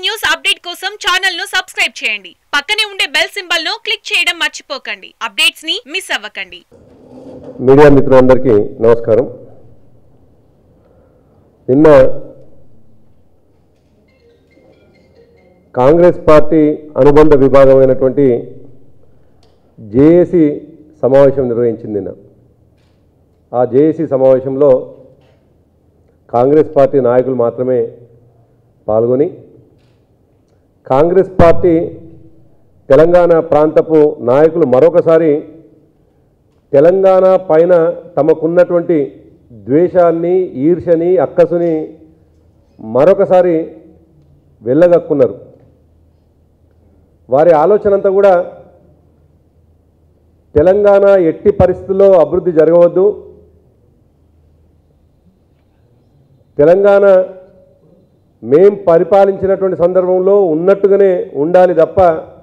News update కోసం channel ను subscribe చేయండి పక్కనే ఉండే బెల్ సింబల్ ను క్లిక్ చేయడం మర్చిపోకండి అప్డేట్స్ ని మిస్ అవ్వకండి మీడియా మిత్రులందరికీ నమస్కారం నిన్న కాంగ్రెస్ పార్టీ అనుబంధ విభాగమైనటువంటి జేఏసీ సమావేశం నిర్వహించింది నిన్న ఆ జేఏసీ సమావేశంలో కాంగ్రెస్ పార్టీ నాయకులు మాత్రమే పాల్గొని కాంగ్రెస్ పార్టీ తెలంగాణ ప్రాంతపు నాయకులు మరొకసారి తెలంగాణ పైన తమకున్నటువంటి ద్వేషాన్ని ఈర్షని అక్కసుని మరొకసారి వెళ్ళగక్కున్నారు వారి ఆలోచన అంతా కూడా తెలంగాణ ఎట్టి పరిస్థితుల్లో అభివృద్ధి జరగవద్దు తెలంగాణ మేం పరిపాలించినటువంటి సందర్భంలో ఉన్నట్టుగానే ఉండాలి తప్ప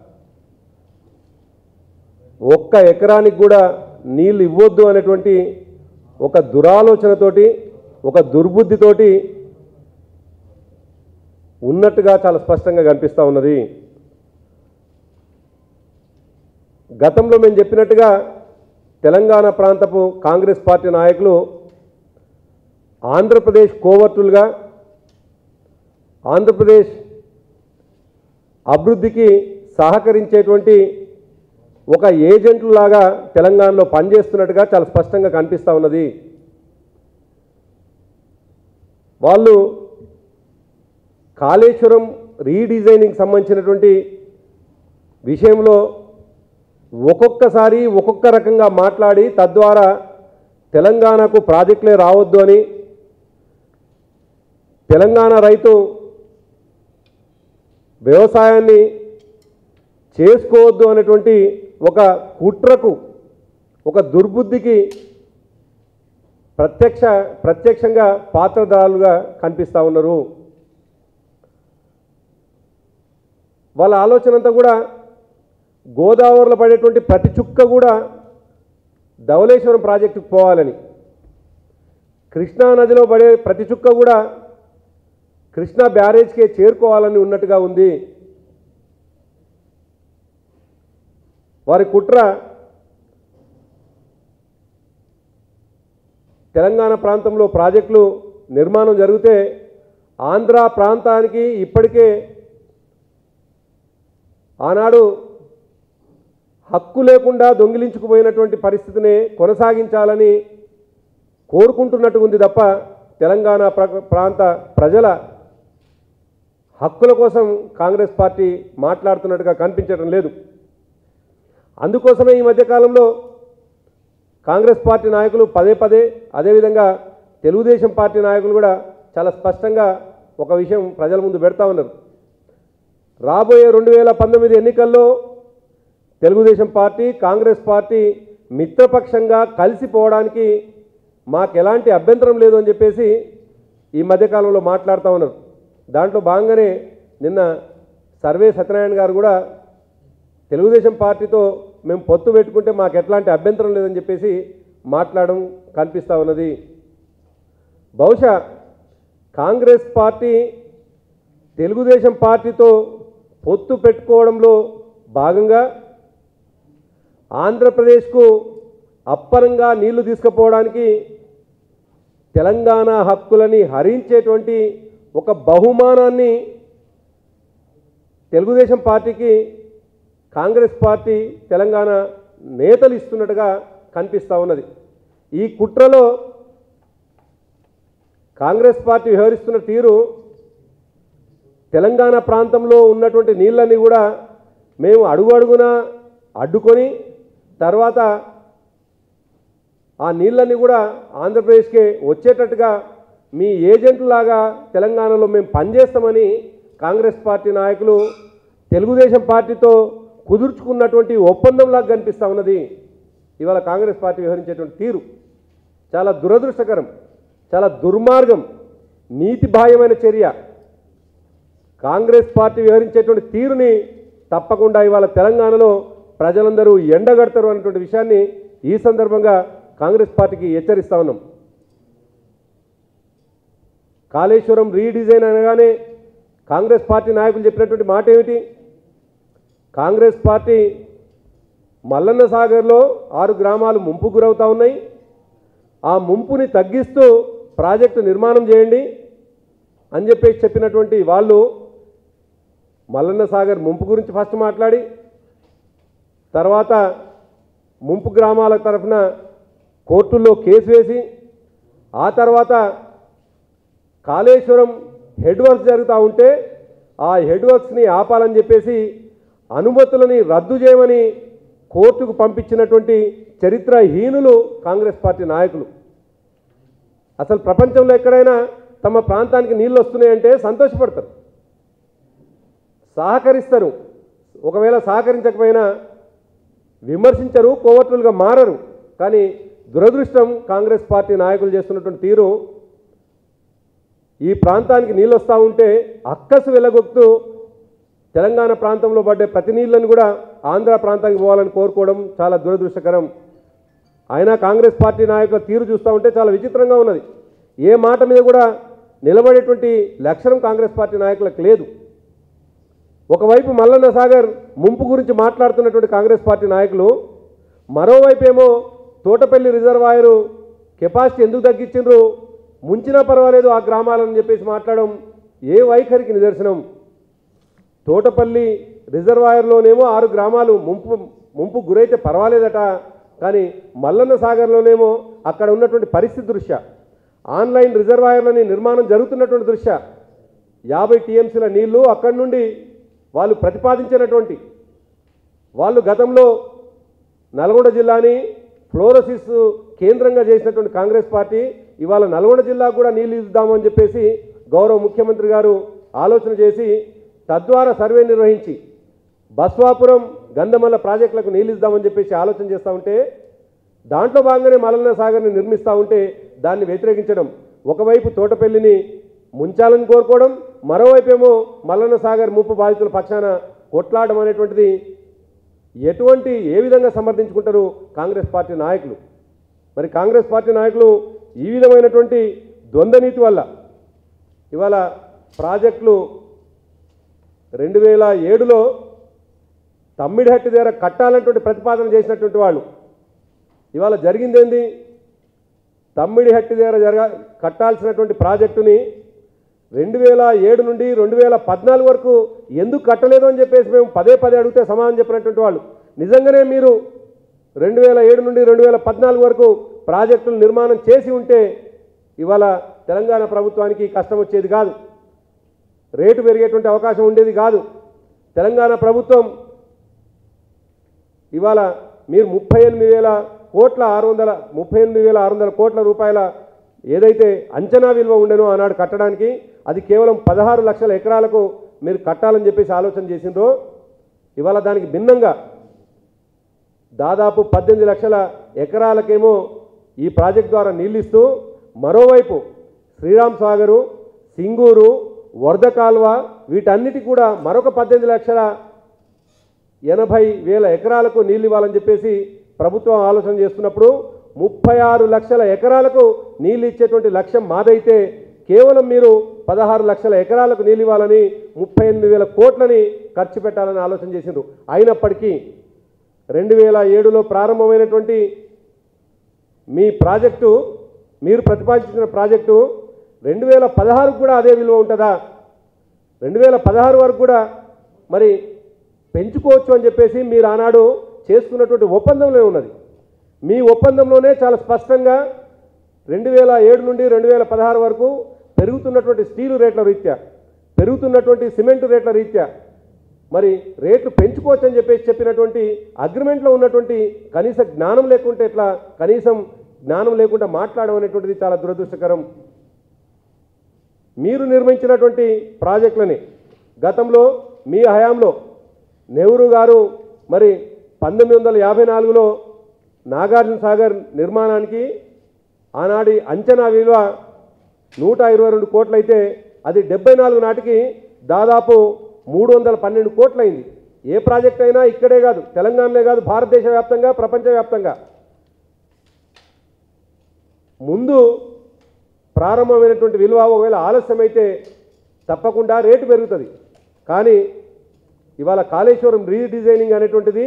ఒక్క ఎకరానికి కూడా నీళ్ళు ఇవ్వద్దు అనేటువంటి ఒక దురాలోచనతోటి ఒక దుర్బుద్ధితోటి ఉన్నట్టుగా చాలా స్పష్టంగా కనిపిస్తూ ఉన్నది గతంలో మేము చెప్పినట్టుగా తెలంగాణ ప్రాంతపు కాంగ్రెస్ పార్టీ నాయకులు ఆంధ్రప్రదేశ్ కోవర్టులుగా ఆంధ్రప్రదేశ్ అభివృద్ధికి సహకరించేటువంటి ఒక ఏజెంట్లు లాగా తెలంగాణలో పనిచేస్తున్నట్టుగా చాలా స్పష్టంగా కనిపిస్తూ ఉన్నది వాళ్ళు కాళేశ్వరం రీడిజైనింగ్ సంబంధించినటువంటి విషయంలో ఒక్కొక్కసారి ఒక్కొక్క రకంగా మాట్లాడి తద్వారా తెలంగాణకు ప్రాజెక్టులే రావద్దు అని తెలంగాణ రైతు వ్యవసాయాన్ని చేసుకోవద్దు అనేటువంటి ఒక కుట్రకు ఒక దుర్బుద్ధికి ప్రత్యక్ష ప్రత్యక్షంగా పాత్రధారులుగా కనిపిస్తూ ఉన్నారు వాళ్ళ ఆలోచన అంతా కూడా గోదావరిలో పడేటువంటి ప్రతి చుక్క కూడా ధవళేశ్వరం ప్రాజెక్టుకు పోవాలని కృష్ణా నదిలో పడే ప్రతి చుక్క కూడా కృష్ణా బ్యారేజ్కే చేరుకోవాలని ఉన్నట్టుగా ఉంది వారి కుట్ర తెలంగాణ ప్రాంతంలో ప్రాజెక్టులు నిర్మాణం జరిగితే ఆంధ్ర ప్రాంతానికి ఇప్పటికే ఆనాడు హక్కు లేకుండా దొంగిలించుకుపోయినటువంటి పరిస్థితిని కొనసాగించాలని కోరుకుంటున్నట్టు ఉంది తప్ప తెలంగాణ ప్ర- ప్రాంత ప్రజల హక్కుల కోసం కాంగ్రెస్ పార్టీ మాట్లాడుతున్నట్టుగా కనిపించడం లేదు అందుకోసమే ఈ మధ్యకాలంలో కాంగ్రెస్ పార్టీ నాయకులు పదే పదే అదేవిధంగా తెలుగుదేశం పార్టీ నాయకులు కూడా చాలా స్పష్టంగా ఒక విషయం ప్రజల ముందు పెడతా ఉన్నారు రాబోయే రెండు వేల పంతొమ్మిది ఎన్నికల్లో తెలుగుదేశం పార్టీ కాంగ్రెస్ పార్టీ మిత్రపక్షంగా కలిసిపోవడానికి మాకు ఎలాంటి అభ్యంతరం లేదు అని చెప్పేసి ఈ మధ్యకాలంలో మాట్లాడుతూ ఉన్నారు దాంట్లో భాగంగానే నిన్న సర్వే సత్యనారాయణ గారు కూడా తెలుగుదేశం పార్టీతో మేము పొత్తు పెట్టుకుంటే మాకు ఎట్లాంటి అభ్యంతరం లేదని చెప్పేసి మాట్లాడడం కనిపిస్తూ ఉన్నది బహుశా కాంగ్రెస్ పార్టీ తెలుగుదేశం పార్టీతో పొత్తు పెట్టుకోవడంలో భాగంగా ఆంధ్రప్రదేశ్కు అప్పరంగా నీళ్లు తీసుకుపోవడానికి తెలంగాణ హక్కులని హరించేటువంటి ఒక బహుమానాన్ని తెలుగుదేశం పార్టీకి కాంగ్రెస్ పార్టీ తెలంగాణ నేతలు ఇస్తున్నట్టుగా కనిపిస్తూ ఉన్నది ఈ కుట్రలో కాంగ్రెస్ పార్టీ వ్యవహరిస్తున్న తీరు తెలంగాణ ప్రాంతంలో ఉన్నటువంటి నీళ్ళన్నీ కూడా మేము అడుగు అడుగున అడ్డుకొని తర్వాత ఆ నీళ్ళన్నీ కూడా ఆంధ్రప్రదేశ్కి వచ్చేటట్టుగా మీ ఏజెంట్లాగా తెలంగాణలో మేము పనిచేస్తామని కాంగ్రెస్ పార్టీ నాయకులు తెలుగుదేశం పార్టీతో కుదుర్చుకున్నటువంటి ఒప్పందంలాగా కనిపిస్తూ ఉన్నది ఇవాళ కాంగ్రెస్ పార్టీ వ్యవహరించేటువంటి తీరు చాలా దురదృష్టకరం చాలా దుర్మార్గం నీతిబాహ్యమైన చర్య కాంగ్రెస్ పార్టీ వ్యవహరించేటువంటి తీరుని తప్పకుండా ఇవాళ తెలంగాణలో ప్రజలందరూ ఎండగడతారు అనేటువంటి విషయాన్ని ఈ సందర్భంగా కాంగ్రెస్ పార్టీకి హెచ్చరిస్తా ఉన్నాం కాళేశ్వరం రీడిజైన్ అనగానే కాంగ్రెస్ పార్టీ నాయకులు చెప్పినటువంటి మాట ఏమిటి కాంగ్రెస్ పార్టీ మల్లన్న సాగర్లో ఆరు గ్రామాలు ముంపు గురవుతా ఉన్నాయి ఆ ముంపుని తగ్గిస్తూ ప్రాజెక్టు నిర్మాణం చేయండి అని చెప్పేసి చెప్పినటువంటి వాళ్ళు మల్లన్న సాగర్ ముంపు గురించి ఫస్ట్ మాట్లాడి తర్వాత ముంపు గ్రామాల తరఫున కోర్టుల్లో కేసు వేసి ఆ తర్వాత కాళేశ్వరం హెడ్ వర్క్స్ జరుగుతూ ఉంటే ఆ హెడ్ వర్క్స్ని ఆపాలని చెప్పేసి అనుమతులని రద్దు చేయమని కోర్టుకు పంపించినటువంటి చరిత్రహీనులు కాంగ్రెస్ పార్టీ నాయకులు అసలు ప్రపంచంలో ఎక్కడైనా తమ ప్రాంతానికి నీళ్ళు వస్తున్నాయంటే సంతోషపడతారు సహకరిస్తారు ఒకవేళ సహకరించకపోయినా విమర్శించరు కోవట్లుగా మారరు కానీ దురదృష్టం కాంగ్రెస్ పార్టీ నాయకులు చేస్తున్నటువంటి తీరు ఈ ప్రాంతానికి నీళ్ళు వస్తూ ఉంటే అక్కసు వెలగొక్కుతూ తెలంగాణ ప్రాంతంలో పడ్డే ప్రతి నీళ్ళని కూడా ఆంధ్ర ప్రాంతానికి పోవాలని కోరుకోవడం చాలా దురదృష్టకరం అయినా కాంగ్రెస్ పార్టీ నాయకుల తీరు చూస్తూ ఉంటే చాలా విచిత్రంగా ఉన్నది ఏ మాట మీద కూడా నిలబడేటువంటి లక్షణం కాంగ్రెస్ పార్టీ నాయకులకు లేదు ఒకవైపు మల్లన్న సాగర్ ముంపు గురించి మాట్లాడుతున్నటువంటి కాంగ్రెస్ పార్టీ నాయకులు మరోవైపు ఏమో తోటపల్లి రిజర్వాయరు కెపాసిటీ ఎందుకు తగ్గించిండ్రు ముంచినా పర్వాలేదు ఆ గ్రామాలని చెప్పేసి మాట్లాడడం ఏ వైఖరికి నిదర్శనం తోటపల్లి రిజర్వాయర్లోనేమో ఆరు గ్రామాలు ముంపు ముంపు గురైతే పర్వాలేదట కానీ మల్లన్న సాగర్లోనేమో అక్కడ ఉన్నటువంటి పరిస్థితి దృష్ట్యా ఆన్లైన్ రిజర్వాయర్లని నిర్మాణం జరుగుతున్నటువంటి దృష్ట్యా యాభై టీఎంసీల నీళ్లు అక్కడి నుండి వాళ్ళు ప్రతిపాదించినటువంటి వాళ్ళు గతంలో నల్గొండ జిల్లాని ఫ్లోరోసిస్ కేంద్రంగా చేసినటువంటి కాంగ్రెస్ పార్టీ ఇవాళ నల్గొండ జిల్లాకు కూడా నీళ్ళు ఇద్దామని చెప్పేసి గౌరవ ముఖ్యమంత్రి గారు ఆలోచన చేసి తద్వారా సర్వే నిర్వహించి బస్వాపురం గంధమల్ల ప్రాజెక్టులకు నీళ్ళు ఇద్దామని చెప్పేసి ఆలోచన చేస్తూ ఉంటే దాంట్లో భాగంగానే మలన సాగర్ని నిర్మిస్తూ ఉంటే దాన్ని వ్యతిరేకించడం ఒకవైపు తోటపల్లిని ముంచాలని కోరుకోవడం మరోవైపు ఏమో మల్లన్న సాగర్ ముప్పు బాధితుల పక్షాన కొట్లాడడం అనేటువంటిది ఎటువంటి ఏ విధంగా సమర్థించుకుంటారు కాంగ్రెస్ పార్టీ నాయకులు మరి కాంగ్రెస్ పార్టీ నాయకులు ఈ విధమైనటువంటి ద్వంద్వ నీతి వల్ల ఇవాళ ప్రాజెక్టులు రెండు వేల ఏడులో తమ్మిడిహట్టి దగ్గర కట్టాలన్నటువంటి ప్రతిపాదన చేసినటువంటి వాళ్ళు ఇవాళ జరిగిందేంది తమ్మిడిహట్టి దగ్గర జరగ కట్టాల్సినటువంటి ప్రాజెక్టుని రెండు వేల ఏడు నుండి రెండు వేల పద్నాలుగు వరకు ఎందుకు కట్టలేదు అని చెప్పేసి మేము పదే పదే అడిగితే సమాధానం చెప్పినటువంటి వాళ్ళు నిజంగానే మీరు రెండు వేల ఏడు నుండి రెండు వేల పద్నాలుగు వరకు ప్రాజెక్టులు నిర్మాణం చేసి ఉంటే ఇవాళ తెలంగాణ ప్రభుత్వానికి కష్టం వచ్చేది కాదు రేటు పెరిగేటువంటి అవకాశం ఉండేది కాదు తెలంగాణ ప్రభుత్వం ఇవాళ మీరు ముప్పై ఎనిమిది వేల కోట్ల ఆరు వందల ముప్పై ఎనిమిది వేల ఆరు వందల కోట్ల రూపాయల ఏదైతే అంచనా విలువ ఉండేనో ఆనాడు కట్టడానికి అది కేవలం పదహారు లక్షల ఎకరాలకు మీరు కట్టాలని చెప్పేసి ఆలోచన చేసిండ్రో ఇవాళ దానికి భిన్నంగా దాదాపు పద్దెనిమిది లక్షల ఎకరాలకేమో ఈ ప్రాజెక్ట్ ద్వారా నీళ్ళిస్తూ మరోవైపు శ్రీరామ్ సాగరు సింగూరు వరద కాల్వ వీటన్నిటి కూడా మరొక పద్దెనిమిది లక్షల ఎనభై వేల ఎకరాలకు నీళ్ళు ఇవ్వాలని చెప్పేసి ప్రభుత్వం ఆలోచన చేస్తున్నప్పుడు ముప్పై ఆరు లక్షల ఎకరాలకు నీళ్ళు ఇచ్చేటువంటి లక్ష్యం మాదైతే కేవలం మీరు పదహారు లక్షల ఎకరాలకు నీళ్ళు ఇవ్వాలని ముప్పై ఎనిమిది వేల కోట్లని ఖర్చు పెట్టాలని ఆలోచన చేసిండ్రు అయినప్పటికీ రెండు వేల ఏడులో ప్రారంభమైనటువంటి మీ ప్రాజెక్టు మీరు ప్రతిపాదించిన ప్రాజెక్టు రెండు వేల పదహారుకు కూడా అదే విలువ ఉంటుందా రెండు వేల పదహారు వరకు కూడా మరి పెంచుకోవచ్చు అని చెప్పేసి మీరు ఆనాడు చేసుకున్నటువంటి ఒప్పందంలో ఉన్నది మీ ఒప్పందంలోనే చాలా స్పష్టంగా రెండు వేల ఏడు నుండి రెండు వేల పదహారు వరకు పెరుగుతున్నటువంటి స్టీలు రేట్ల రీత్యా పెరుగుతున్నటువంటి సిమెంట్ రేట్ల రీత్యా మరి రేట్లు పెంచుకోవచ్చు అని చెప్పేసి చెప్పినటువంటి అగ్రిమెంట్లో ఉన్నటువంటి కనీస జ్ఞానం లేకుంటే ఎట్లా కనీసం జ్ఞానం లేకుండా మాట్లాడడం అనేటువంటిది చాలా దురదృష్టకరం మీరు నిర్మించినటువంటి ప్రాజెక్టులని గతంలో మీ హయాంలో నెహ్రూ గారు మరి పంతొమ్మిది వందల యాభై నాలుగులో నాగార్జున సాగర్ నిర్మాణానికి ఆనాడి అంచనా విలువ నూట ఇరవై రెండు కోట్లయితే అది డెబ్బై నాలుగు నాటికి దాదాపు మూడు వందల పన్నెండు కోట్లయింది ఏ ప్రాజెక్ట్ అయినా ఇక్కడే కాదు తెలంగాణలో కాదు భారతదేశ వ్యాప్తంగా ప్రపంచవ్యాప్తంగా ముందు ప్రారంభమైనటువంటి విలువ ఒకవేళ ఆలస్యమైతే తప్పకుండా రేటు పెరుగుతుంది కానీ ఇవాళ కాళేశ్వరం రీడిజైనింగ్ అనేటువంటిది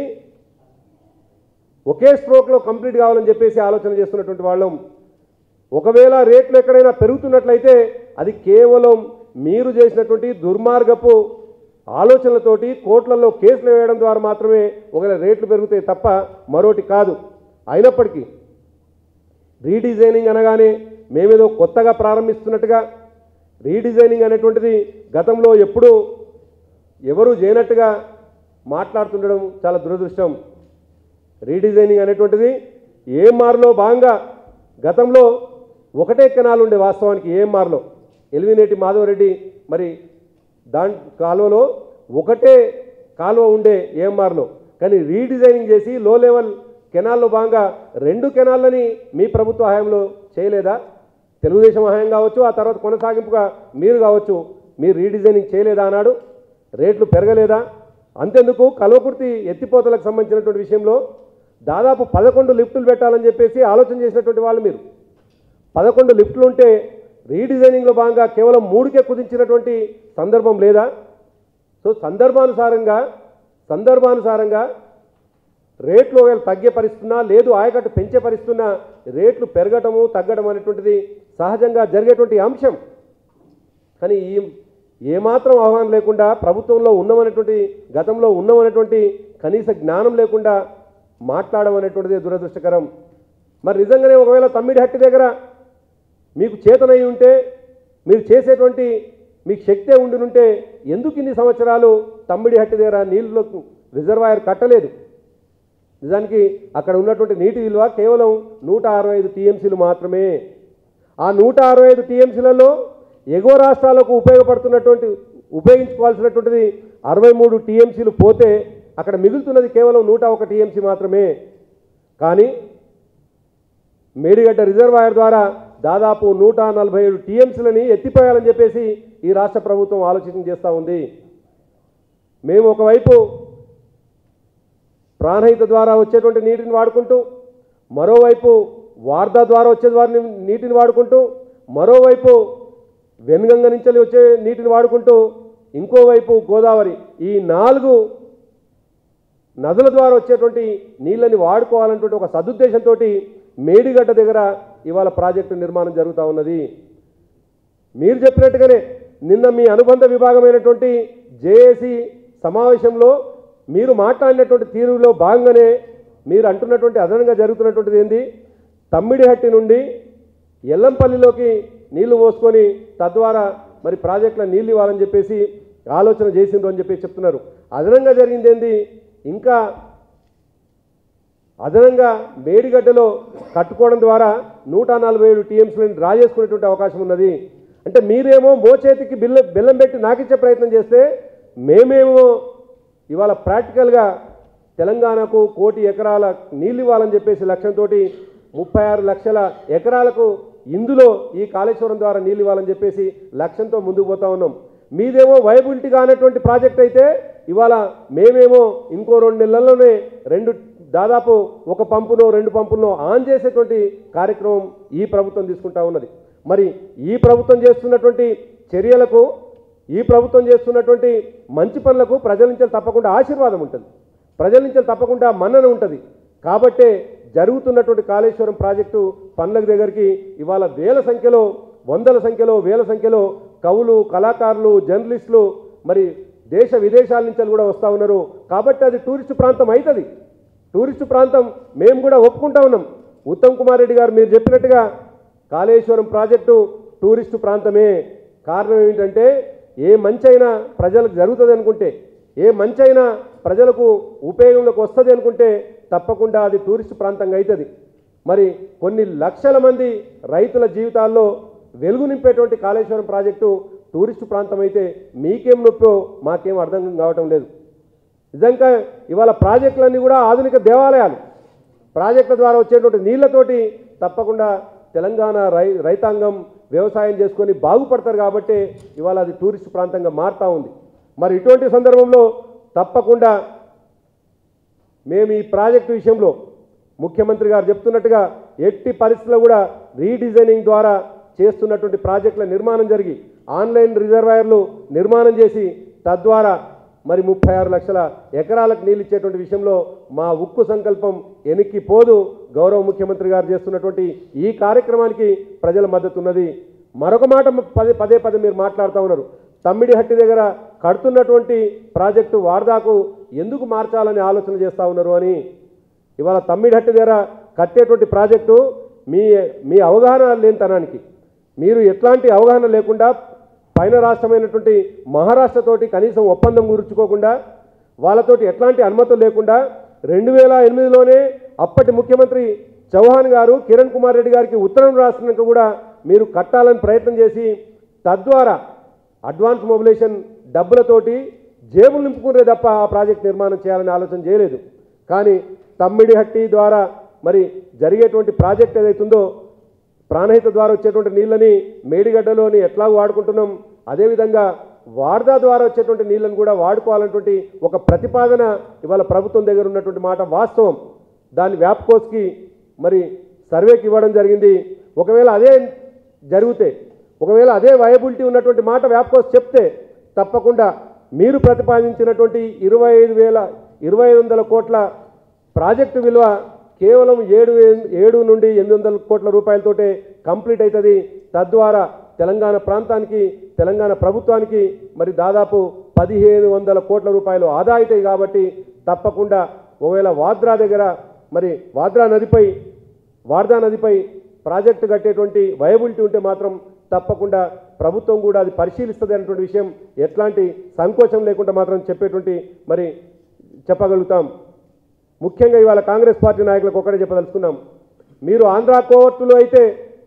ఒకే స్ట్రోక్లో కంప్లీట్ కావాలని చెప్పేసి ఆలోచన చేస్తున్నటువంటి వాళ్ళం ఒకవేళ రేట్లు ఎక్కడైనా పెరుగుతున్నట్లయితే అది కేవలం మీరు చేసినటువంటి దుర్మార్గపు ఆలోచనలతోటి కోట్లలో కేసులు వేయడం ద్వారా మాత్రమే ఒకవేళ రేట్లు పెరుగుతాయి తప్ప మరోటి కాదు అయినప్పటికీ రీడిజైనింగ్ అనగానే మేమేదో కొత్తగా ప్రారంభిస్తున్నట్టుగా రీడిజైనింగ్ అనేటువంటిది గతంలో ఎప్పుడూ ఎవరూ చేయనట్టుగా మాట్లాడుతుండడం చాలా దురదృష్టం రీడిజైనింగ్ అనేటువంటిది ఏఎంఆర్లో భాగంగా గతంలో ఒకటే కెనాల్ ఉండే వాస్తవానికి ఏఎంఆర్లో ఎలివినేటి మాధవరెడ్డి మరి దాని కాలువలో ఒకటే కాలువ ఉండే ఏఎంఆర్లో కానీ రీడిజైనింగ్ చేసి లో లెవెల్ కెనాల్లో భాగంగా రెండు కెనాళ్ళని మీ ప్రభుత్వ హయాంలో చేయలేదా తెలుగుదేశం హయాం కావచ్చు ఆ తర్వాత కొనసాగింపుగా మీరు కావచ్చు మీరు రీడిజైనింగ్ చేయలేదా అన్నాడు రేట్లు పెరగలేదా అంతెందుకు కల్వకుర్తి ఎత్తిపోతలకు సంబంధించినటువంటి విషయంలో దాదాపు పదకొండు లిఫ్టులు పెట్టాలని చెప్పేసి ఆలోచన చేసినటువంటి వాళ్ళు మీరు పదకొండు లిఫ్టులు ఉంటే రీడిజైనింగ్లో భాగంగా కేవలం మూడుకే కుదించినటువంటి సందర్భం లేదా సో సందర్భానుసారంగా సందర్భానుసారంగా రేట్లు ఒకవేళ తగ్గే పరిస్థితున్నా లేదు ఆయకట్టు పెంచే పరిస్థితున్నా రేట్లు పెరగటము తగ్గడం అనేటువంటిది సహజంగా జరిగేటువంటి అంశం కానీ ఈ ఏమాత్రం ఆహ్వానం లేకుండా ప్రభుత్వంలో ఉన్నామనేటువంటి గతంలో ఉన్నామనేటువంటి కనీస జ్ఞానం లేకుండా మాట్లాడడం అనేటువంటిది దురదృష్టకరం మరి నిజంగానే ఒకవేళ తమ్మిడి హట్టి దగ్గర మీకు చేతనై ఉంటే మీరు చేసేటువంటి మీకు శక్తే ఉండి ఎందుకు ఇన్ని సంవత్సరాలు తమ్మిడి హట్టి దగ్గర నీళ్ళకు రిజర్వాయర్ కట్టలేదు నిజానికి అక్కడ ఉన్నటువంటి నీటి విలువ కేవలం నూట అరవై ఐదు టీఎంసీలు మాత్రమే ఆ నూట అరవై ఐదు టీఎంసీలలో ఎగువ రాష్ట్రాలకు ఉపయోగపడుతున్నటువంటి ఉపయోగించుకోవాల్సినటువంటిది అరవై మూడు టీఎంసీలు పోతే అక్కడ మిగులుతున్నది కేవలం నూట ఒక టీఎంసీ మాత్రమే కానీ మేడిగడ్డ రిజర్వాయర్ ద్వారా దాదాపు నూట నలభై ఏడు టీఎంసీలని ఎత్తిపోయాలని చెప్పేసి ఈ రాష్ట్ర ప్రభుత్వం ఆలోచన చేస్తూ ఉంది మేము ఒకవైపు ప్రాణహిత ద్వారా వచ్చేటువంటి నీటిని వాడుకుంటూ మరోవైపు వార్దా ద్వారా వచ్చే వారిని నీటిని వాడుకుంటూ మరోవైపు వెనుగంగ నుంచి వచ్చే నీటిని వాడుకుంటూ ఇంకోవైపు గోదావరి ఈ నాలుగు నదుల ద్వారా వచ్చేటువంటి నీళ్ళని వాడుకోవాలన్నటువంటి ఒక సదుద్దేశంతో మేడిగడ్డ దగ్గర ఇవాళ ప్రాజెక్టు నిర్మాణం జరుగుతూ ఉన్నది మీరు చెప్పినట్టుగానే నిన్న మీ అనుబంధ విభాగమైనటువంటి జేఏసీ సమావేశంలో మీరు మాట్లాడినటువంటి తీరులో భాగంగానే మీరు అంటున్నటువంటి అదనంగా జరుగుతున్నటువంటిది ఏంది తమ్మిడిహట్టి నుండి ఎల్లంపల్లిలోకి నీళ్లు పోసుకొని తద్వారా మరి ప్రాజెక్టులో నీళ్ళు ఇవ్వాలని చెప్పేసి ఆలోచన చేసిండ్రు అని చెప్పి చెప్తున్నారు అదనంగా జరిగింది ఏంది ఇంకా అదనంగా మేడిగడ్డలో కట్టుకోవడం ద్వారా నూట నలభై ఏడు టీఎంసీలను డ్రా చేసుకునేటువంటి అవకాశం ఉన్నది అంటే మీరేమో మోచేతికి బిల్ల బెల్లం పెట్టి నాకిచ్చే ప్రయత్నం చేస్తే మేమేమో ఇవాళ ప్రాక్టికల్గా తెలంగాణకు కోటి ఎకరాల నీళ్ళు ఇవ్వాలని చెప్పేసి లక్ష్యంతో ముప్పై ఆరు లక్షల ఎకరాలకు ఇందులో ఈ కాళేశ్వరం ద్వారా నీళ్ళు ఇవ్వాలని చెప్పేసి లక్ష్యంతో ముందుకు పోతా ఉన్నాం మీదేమో వైబిలిటీ కానటువంటి ప్రాజెక్ట్ అయితే ఇవాళ మేమేమో ఇంకో రెండు నెలల్లోనే రెండు దాదాపు ఒక పంపునో రెండు పంపుల్లో ఆన్ చేసేటువంటి కార్యక్రమం ఈ ప్రభుత్వం తీసుకుంటా ఉన్నది మరి ఈ ప్రభుత్వం చేస్తున్నటువంటి చర్యలకు ఈ ప్రభుత్వం చేస్తున్నటువంటి మంచి పనులకు ప్రజల నుంచి తప్పకుండా ఆశీర్వాదం ఉంటుంది ప్రజల నుంచి తప్పకుండా మన్నన ఉంటుంది కాబట్టే జరుగుతున్నటువంటి కాళేశ్వరం ప్రాజెక్టు పనుల దగ్గరికి ఇవాళ వేల సంఖ్యలో వందల సంఖ్యలో వేల సంఖ్యలో కవులు కళాకారులు జర్నలిస్టులు మరి దేశ విదేశాల నుంచి కూడా వస్తూ ఉన్నారు కాబట్టి అది టూరిస్టు ప్రాంతం అవుతుంది టూరిస్టు ప్రాంతం మేము కూడా ఒప్పుకుంటా ఉన్నాం ఉత్తమ్ కుమార్ రెడ్డి గారు మీరు చెప్పినట్టుగా కాళేశ్వరం ప్రాజెక్టు టూరిస్టు ప్రాంతమే కారణం ఏంటంటే ఏ మంచి అయినా ప్రజలకు జరుగుతుంది అనుకుంటే ఏ మంచి అయినా ప్రజలకు ఉపయోగంలోకి వస్తుంది అనుకుంటే తప్పకుండా అది టూరిస్టు ప్రాంతంగా అవుతుంది మరి కొన్ని లక్షల మంది రైతుల జీవితాల్లో వెలుగు నింపేటువంటి కాళేశ్వరం ప్రాజెక్టు టూరిస్టు ప్రాంతం అయితే మీకేం నొప్పో మాకేం అర్థం కావటం లేదు నిజంగా ఇవాళ ప్రాజెక్టులన్నీ కూడా ఆధునిక దేవాలయాలు ప్రాజెక్టుల ద్వారా వచ్చేటువంటి నీళ్లతోటి తప్పకుండా తెలంగాణ రై రైతాంగం వ్యవసాయం చేసుకొని బాగుపడతారు కాబట్టి ఇవాళ అది టూరిస్ట్ ప్రాంతంగా మారుతూ ఉంది మరి ఇటువంటి సందర్భంలో తప్పకుండా మేము ఈ ప్రాజెక్టు విషయంలో ముఖ్యమంత్రి గారు చెప్తున్నట్టుగా ఎట్టి పరిస్థితుల్లో కూడా రీడిజైనింగ్ ద్వారా చేస్తున్నటువంటి ప్రాజెక్టుల నిర్మాణం జరిగి ఆన్లైన్ రిజర్వాయర్లు నిర్మాణం చేసి తద్వారా మరి ముప్పై ఆరు లక్షల ఎకరాలకు నీళ్ళు ఇచ్చేటువంటి విషయంలో మా ఉక్కు సంకల్పం ఎనిక్కి పోదు గౌరవ ముఖ్యమంత్రి గారు చేస్తున్నటువంటి ఈ కార్యక్రమానికి ప్రజల మద్దతు ఉన్నది మరొక మాట పదే పదే పదే మీరు మాట్లాడుతూ ఉన్నారు తమ్మిడిహట్టి దగ్గర కడుతున్నటువంటి ప్రాజెక్టు వార్దాకు ఎందుకు మార్చాలని ఆలోచన చేస్తూ ఉన్నారు అని ఇవాళ తమ్మిడిహట్టి దగ్గర కట్టేటువంటి ప్రాజెక్టు మీ మీ అవగాహన లేనితనానికి మీరు ఎట్లాంటి అవగాహన లేకుండా పైన రాష్ట్రమైనటువంటి మహారాష్ట్రతోటి కనీసం ఒప్పందం గుర్చుకోకుండా వాళ్ళతోటి ఎట్లాంటి అనుమతులు లేకుండా రెండు వేల ఎనిమిదిలోనే అప్పటి ముఖ్యమంత్రి చౌహాన్ గారు కిరణ్ కుమార్ రెడ్డి గారికి ఉత్తరం రాసినాక కూడా మీరు కట్టాలని ప్రయత్నం చేసి తద్వారా అడ్వాన్స్ మొబిలైజేషన్ డబ్బులతోటి జేబులు నింపుకునే తప్ప ఆ ప్రాజెక్ట్ నిర్మాణం చేయాలని ఆలోచన చేయలేదు కానీ తమ్మిడిహట్టి ద్వారా మరి జరిగేటువంటి ప్రాజెక్ట్ ఏదైతుందో ప్రాణహిత ద్వారా వచ్చేటువంటి నీళ్ళని మేడిగడ్డలోని ఎట్లా వాడుకుంటున్నాం అదేవిధంగా వార్దా ద్వారా వచ్చేటువంటి నీళ్ళని కూడా వాడుకోవాలన్నటువంటి ఒక ప్రతిపాదన ఇవాళ ప్రభుత్వం దగ్గర ఉన్నటువంటి మాట వాస్తవం దాన్ని వ్యాప్కోస్కి మరి సర్వేకి ఇవ్వడం జరిగింది ఒకవేళ అదే జరిగితే ఒకవేళ అదే వయబిలిటీ ఉన్నటువంటి మాట వ్యాప్కోస్ చెప్తే తప్పకుండా మీరు ప్రతిపాదించినటువంటి ఇరవై ఐదు వేల ఇరవై ఐదు వందల కోట్ల ప్రాజెక్టు విలువ కేవలం ఏడు వే- ఏడు నుండి ఎనిమిది వందల కోట్ల రూపాయలతోటే కంప్లీట్ అవుతుంది తద్వారా తెలంగాణ ప్రాంతానికి తెలంగాణ ప్రభుత్వానికి మరి దాదాపు పదిహేను వందల కోట్ల రూపాయలు ఆదా అవుతాయి కాబట్టి తప్పకుండా ఒకవేళ వాద్రా దగ్గర మరి వాద్రా నదిపై వార్దా నదిపై ప్రాజెక్టు కట్టేటువంటి వయబిలిటీ ఉంటే మాత్రం తప్పకుండా ప్రభుత్వం కూడా అది పరిశీలిస్తుంది అనేటువంటి విషయం ఎట్లాంటి సంకోచం లేకుండా మాత్రం చెప్పేటువంటి మరి చెప్పగలుగుతాం ముఖ్యంగా ఇవాళ కాంగ్రెస్ పార్టీ నాయకులకు ఒకటే చెప్పదలుచుకున్నాం మీరు ఆంధ్ర కోర్టులో అయితే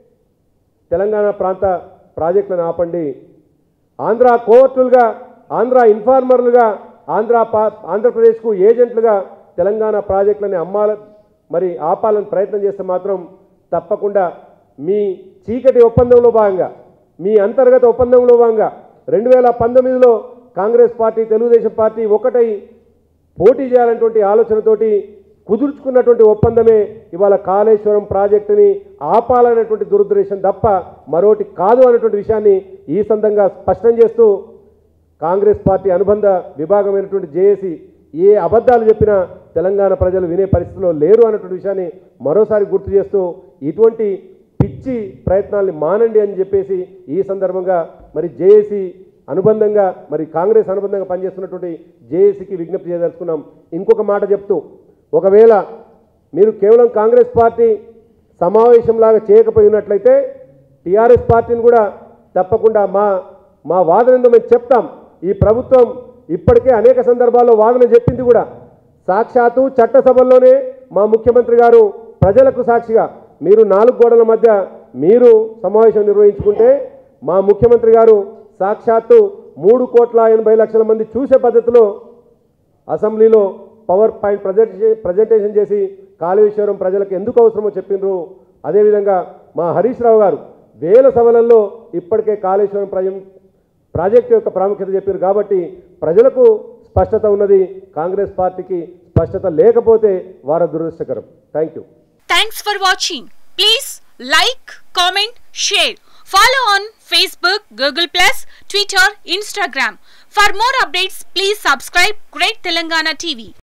తెలంగాణ ప్రాంత ప్రాజెక్టులను ఆపండి ఆంధ్ర కోర్టులుగా ఆంధ్ర ఇన్ఫార్మర్లుగా ఆంధ్ర పా ఆంధ్రప్రదేశ్కు ఏజెంట్లుగా తెలంగాణ ప్రాజెక్టులని అమ్మాల మరి ఆపాలని ప్రయత్నం చేస్తే మాత్రం తప్పకుండా మీ చీకటి ఒప్పందంలో భాగంగా మీ అంతర్గత ఒప్పందంలో భాగంగా రెండు వేల పంతొమ్మిదిలో కాంగ్రెస్ పార్టీ తెలుగుదేశం పార్టీ ఒకటై పోటీ చేయాలనేటువంటి ఆలోచనతోటి కుదుర్చుకున్నటువంటి ఒప్పందమే ఇవాళ కాళేశ్వరం ప్రాజెక్టుని ఆపాలనేటువంటి దురుద్దేశం తప్ప మరోటి కాదు అనేటువంటి విషయాన్ని ఈ సందర్భంగా స్పష్టం చేస్తూ కాంగ్రెస్ పార్టీ అనుబంధ విభాగమైనటువంటి జేఏసీ ఏ అబద్ధాలు చెప్పినా తెలంగాణ ప్రజలు వినే పరిస్థితిలో లేరు అన్నటువంటి విషయాన్ని మరోసారి గుర్తు చేస్తూ ఇటువంటి పిచ్చి ప్రయత్నాల్ని మానండి అని చెప్పేసి ఈ సందర్భంగా మరి జేఏసీ అనుబంధంగా మరి కాంగ్రెస్ అనుబంధంగా పనిచేస్తున్నటువంటి జేఏసీకి విజ్ఞప్తి చేయదలుచుకున్నాం ఇంకొక మాట చెప్తూ ఒకవేళ మీరు కేవలం కాంగ్రెస్ పార్టీ సమావేశంలాగా చేయకపోయినట్లయితే టీఆర్ఎస్ పార్టీని కూడా తప్పకుండా మా మా వాదన ఏందో మేము చెప్తాం ఈ ప్రభుత్వం ఇప్పటికే అనేక సందర్భాల్లో వాదన చెప్పింది కూడా సాక్షాత్తు చట్టసభల్లోనే మా ముఖ్యమంత్రి గారు ప్రజలకు సాక్షిగా మీరు నాలుగు గోడల మధ్య మీరు సమావేశం నిర్వహించుకుంటే మా ముఖ్యమంత్రి గారు సాక్షాత్తు మూడు కోట్ల ఎనభై లక్షల మంది చూసే పద్ధతిలో అసెంబ్లీలో పవర్ పాయింట్ ప్రజెంట్ ప్రజెంటేషన్ చేసి కాళేశ్వరం ప్రజలకు ఎందుకు అవసరమో చెప్పిండ్రు అదేవిధంగా మా హరీష్ రావు గారు వేల సభలలో ఇప్పటికే కాళేశ్వరం ప్రజ ప్రాజెక్టు యొక్క ప్రాముఖ్యత చెప్పారు కాబట్టి ప్రజలకు స్పష్టత ఉన్నది కాంగ్రెస్ పార్టీకి స్పష్టత లేకపోతే వారి దురదృష్టకరం thank you Thanks for watching. Please like, comment, share. Follow on Facebook, Google Plus, Twitter, Instagram. For more updates, please subscribe Great Telangana TV.